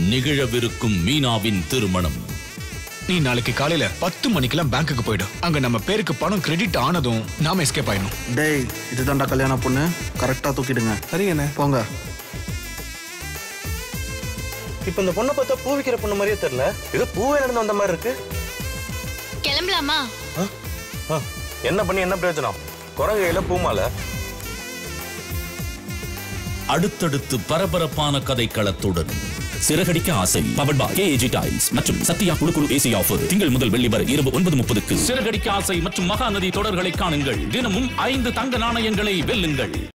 நிகழவிருக்கும் மீனாவின் திருமணம் நீ நாளைக்கு காலையில பத்து மணிக்கெல்லாம் பேங்க்குக்கு போயிடு அங்க நம்ம பேருக்கு பணம் கிரெடிட் ஆனதும் நாம எஸ்கேப் ஆயிடும் டேய் இதுதான்டா கல்யாண பொண்ணு கரெக்டா தூக்கிடுங்க சரிங்கண்ணே போங்க இப்போ இந்த பொண்ணை பார்த்தா பூ விற்கிற பொண்ணு மாதிரியே தெரியல ஏதோ பூவே நடந்து வந்த மாதிரி இருக்கு கிளம்பலாமா ஆ, என்ன பண்ணி என்ன பிரயோஜனம் குரங்கையில பூமால அடுத்தடுத்து பரபரப்பான கதைக்களத்துடன் சிறகடிக்க ஆசை பவர்ட் பை கேஏஜி டைல்ஸ் மற்றும் சத்யா குழு குழு ஏசி ஆஃபர் திங்கள் முதல் வெள்ளி வரை இரவு ஒன்பது முப்பதுக்கு சிறகடிக்க ஆசை மற்றும் மகாநதி தொடர்களை காணுங்கள் தினமும் ஐந்து தங்க நாணயங்களை வெல்லுங்கள்